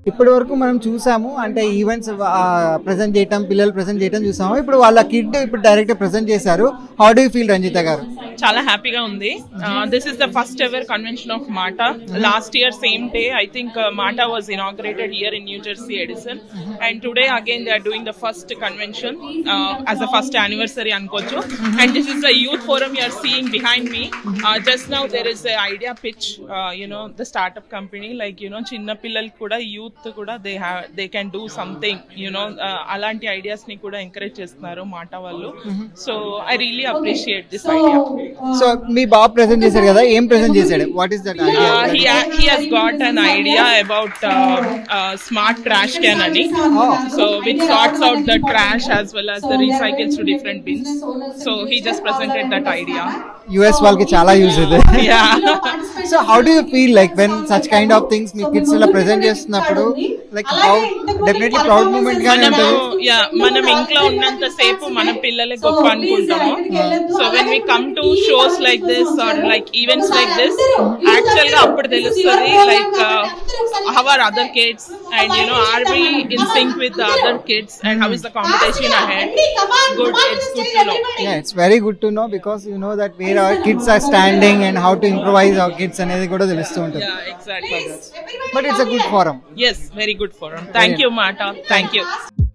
ఇప్పటి వరకు మనం చూసాము అంటే ఈవెంట్స్ ప్రెసెంట్ చేయటం పిల్లలు ప్రెసెంట్ చేయటం చూసాము ఇప్పుడు వాళ్ళ కిడ్ ఇప్పుడు డైరెక్ట్ ప్రెసెంట్ చేశారు how do feel Ranjitha garu చాలా హ్యాపీగా ఉంది this is the first ever convention of MATA last year same day I think MATA was inaugurated here in New Jersey Edison and today again they are doing the first convention as the first anniversary అనుకోవచ్చు and this is the youth forum you're seeing behind me just now there is idea pitch you know the startup company like you know చిన్న పిల్లలకి కూడా youth కూడా they have they can do something you know అలాంటి ideas ని కూడా encourage చేస్తున్నారు మాట వాళ్ళు so I really appreciate this idea so మీ బాబు ప్రెసెంట్ చేశాడు కదా ఏం ప్రెసెంట్ చేశాడు what is that idea Uh, he ha- he has got an idea about uh, uh, smart trash can ani. So which sorts out the trash as well as the recycles to different bins. So he just presented that idea. US వాళ్ళకి చాలా use ఇది Yeah. So how do you feel like when such kind of things మీ kids ఇలా present చేస్తున్నప్పుడు like how definitely proud moment గానే మనము ఉంటుంది yeah మనం ఇంట్లో ఉన్నంత సేపు మన పిల్లలే గొప్ప అనుకుంటాము so when we come to shows like this or like events like this actual గా అప్పుడు తెలుస్తుంది like how are other kids and you know are we in sync with other kids and how is the competition ahead good it's good to know Yeah, it's very good to know because you know that where our kids are standing and how to improvise our kids అనేది కూడా తెలుస్తూ ఉంటుంది yeah exactly but it's a good forum is very good for thank you MATA thank you